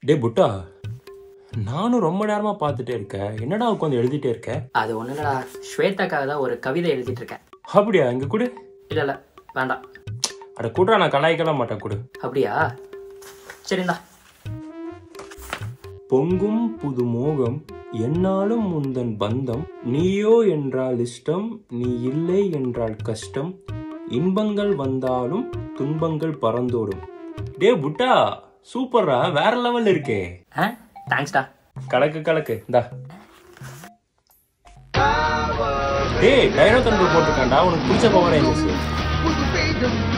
டே புட்டா நானும் ரொம்ப நேரமா பார்த்துட்டே இருக்கேன் என்னடா உட்காந்து எழுதிட்டே இருக்க அது ஒன்றும் இல்லடா ஸ்வேதாக்காக தான் ஒரு கவிதை எழுதிட்டு இருக்கேன் அப்படியா இங்க கொடு இல்லை இல்லை வேண்டாம் அட கூடுறா நான் கலாய்க்கலாம் மாட்டேன் கொடு அப்படியா சரிந்தா பொங்கும் புது மோகம் என்னாலும் முந்தன் பந்தம் நீயோ என்றால் இஷ்டம் நீ இல்லை என்றால் கஷ்டம் இன்பங்கள் வந்தாலும் துன்பங்கள் பறந்தோடும் டே புட்டா சூப்பர்ரா வேற லெவல் இருக்கே ஆ தேங்க்ஸ்டா கலக்கு கலக்கு இந்தா டேய் டைனோ தண்டர் போட்டிருக்காண்டா உனக்கு பிடிச்ச பவர் ரேஞ்சர்ஸ் புது வேகம்